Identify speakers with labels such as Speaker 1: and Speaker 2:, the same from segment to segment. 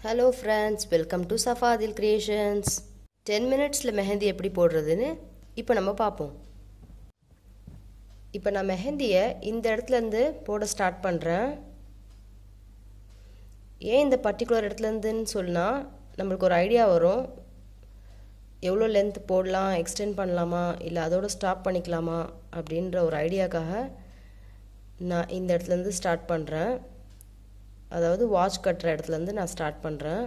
Speaker 1: hello friends welcome to சஃபாதில் creations ten மினிட்ஸில் மெஹந்தி எப்படி போடுறதுன்னு இப்போ நம்ம பார்ப்போம் இப்போ நான் மெஹந்தியை இந்த இடத்துலேருந்து போட ஸ்டார்ட் பண்ணுறேன் ஏன் இந்த பர்டிகுலர் இடத்துலேருந்துன்னு சொன்னால் நம்மளுக்கு ஒரு ஐடியா வரும் எவ்வளோ லென்த் போடலாம் எக்ஸ்டெண்ட் பண்ணலாமா இல்லை அதோட ஸ்டாப் பண்ணிக்கலாமா அப்படின்ற ஒரு ஐடியாக்காக நான் இந்த இடத்துலேருந்து ஸ்டார்ட் பண்ணுறேன் அதாவது வாட்ச் கட்டுற இடத்துலேருந்து நான் ஸ்டார்ட் பண்ணுறேன்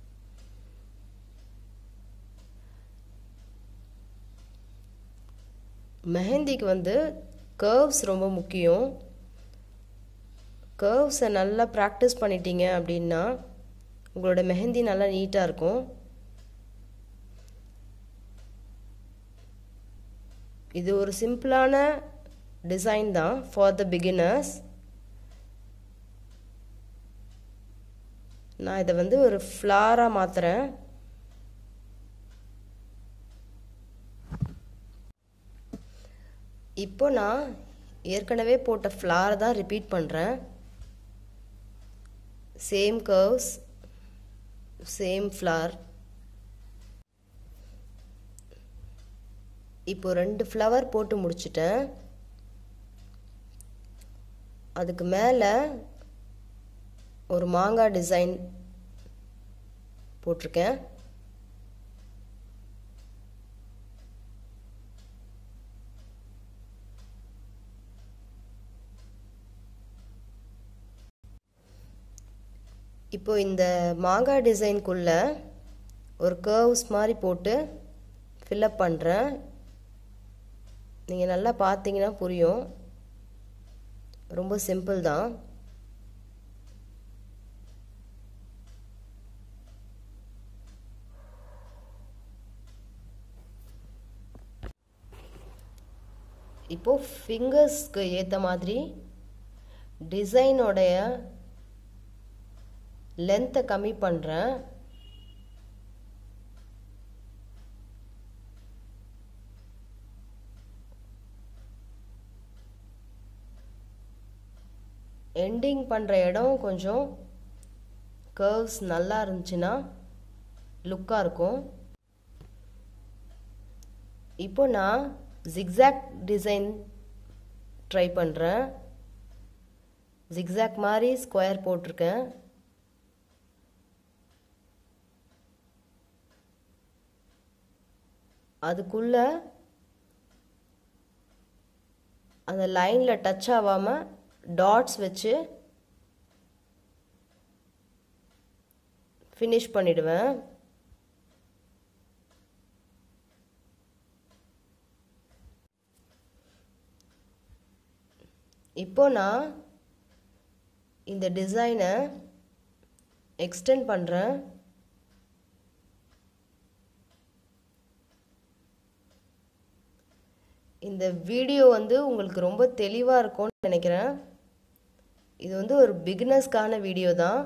Speaker 1: மெஹந்திக்கு வந்து கர்வ்ஸ் ரொம்ப முக்கியம் கர்வ்ஸை நல்லா ப்ராக்டிஸ் பண்ணிட்டீங்க அப்படின்னா உங்களோட மெஹந்தி நல்லா நீட்டாக இருக்கும் இது ஒரு சிம்பிளான டிசைன் தான் ஃபார் த பிகினர்ஸ் நான் இதை வந்து ஒரு ஃப்ளாராக மாற்றுறேன் இப்போ நான் ஏற்கனவே போட்ட ஃப்ளார் தான் ரிப்பீட் பண்ணுறேன் சேம் கர்வ்ஸ் சேம் ஃப்ளார் இப்போ ரெண்டு ஃப்ளவர் போட்டு முடிச்சிட்டேன் அதுக்கு மேலே ஒரு மாங்காய் டிசைன் போட்டிருக்கேன் இப்போ இந்த மாங்காய் டிசைனுக்குள்ள ஒரு கர்வ்ஸ் மாதிரி போட்டு ஃபில்லப் பண்ணுறேன் நீங்கள் நல்லா பார்த்தீங்கன்னா புரியும் ரொம்ப சிம்பிள் தான் இப்போது ஃபிங்கர்ஸ்க்கு ஏற்ற மாதிரி டிசைனோடைய லென்த்தை கம்மி பண்ணுறேன் எண்டிங் பண்ணுற இடம் கொஞ்சம் கர்வ்ஸ் நல்லா இருந்துச்சுன்னா லுக்காக இருக்கும் இப்போ நான் ஜிக்ஸாக் டிசைன் ட்ரை பண்ணுறேன் ஜிக்ஸாக் மாதிரி ஸ்கொயர் போட்டிருக்கேன் அதுக்குள்ள அந்த லைனில் டச் ஆகாமல் டாட்ஸ் வச்சு ஃபினிஷ் பண்ணிடுவேன் இப்போ நான் இந்த டிசைனை எக்ஸ்டெண்ட் பண்ணுறேன் இந்த வீடியோ வந்து உங்களுக்கு ரொம்ப தெளிவாக இருக்கும்னு நினைக்கிறேன் இது வந்து ஒரு பிகினர்ஸ்க்கான வீடியோ தான்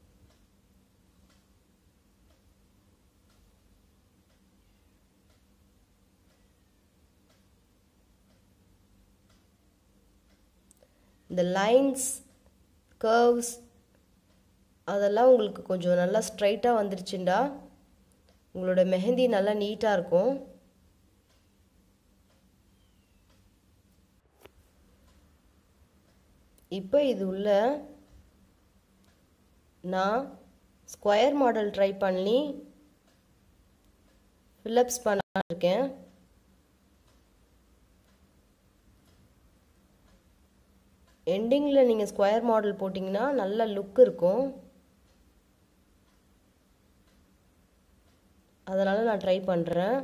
Speaker 1: இந்த லைன்ஸ் கர்வ்ஸ் அதெல்லாம் உங்களுக்கு கொஞ்சம் நல்லா ஸ்ட்ரைட்டாக வந்துருச்சுண்டா உங்களோட மெஹந்தி நல்லா நீட்டாக இருக்கும் இப்போ இது உள்ள நான் ஸ்கொயர் மாடல் ட்ரை பண்ணி ஃபில்லப்ஸ் பண்ண இருக்கேன் எண்டிங்கில் நீங்கள் ஸ்கொயர் மாடல் போட்டிங்கன்னா நல்ல லுக் இருக்கும் அதனால் நான் ட்ரை பண்ணுறேன்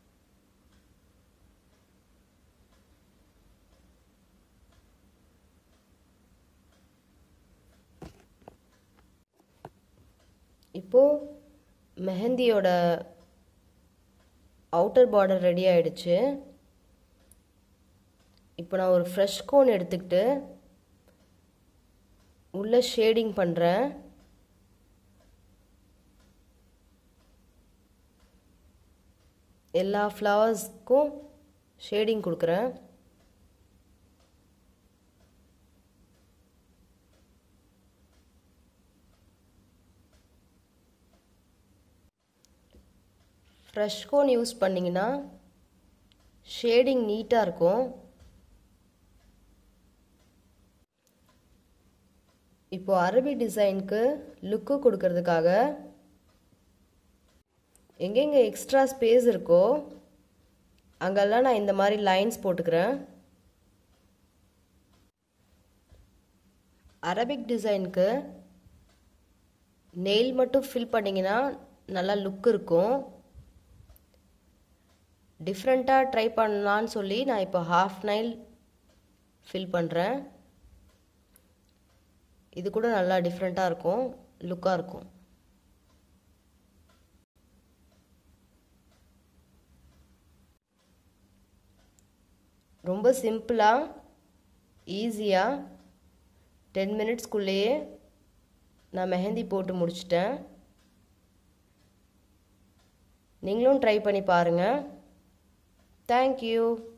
Speaker 1: இப்போது மெஹந்தியோட அவுட்டர் பார்டர் ரெடி ஆயிடுச்சு இப்போ நான் ஒரு ஃப்ரெஷ் கோன் எடுத்துக்கிட்டு உள்ள ஷேடிங் பண்ணுறேன் எல்லா ஃப்ளவர்ஸ்க்கும் ஷேடிங் கொடுக்குறேன் ஃப்ரெஷ் கோன் யூஸ் பண்ணிங்கன்னா ஷேடிங் நீட்டாக இருக்கும் இப்போ அரபி டிசைனுக்கு லுக்கு கொடுக்கறதுக்காக எங்கெங்கே எக்ஸ்ட்ரா ஸ்பேஸ் இருக்கோ அங்கெல்லாம் நான் இந்த மாதிரி லைன்ஸ் போட்டுக்கிறேன் அரபிக் டிசைனுக்கு நெயில் மட்டும் ஃபில் பண்ணிங்கன்னா நல்லா லுக் இருக்கும் டிஃப்ரெண்ட்டாக ட்ரை பண்ணலான்னு சொல்லி நான் இப்போ ஹாஃப் நைல் ஃபில் பண்ணுறேன் இது கூட நல்லா டிஃப்ரெண்ட்டாக இருக்கும் லுக்காக இருக்கும் ரொம்ப சிம்பிளாக ஈஸியாக டென் மினிட்ஸ்க்குள்ளேயே நான் மெஹந்தி போட்டு முடிச்சிட்டேன் நீங்களும் ட்ரை பண்ணி பாருங்கள் தேங்க்யூ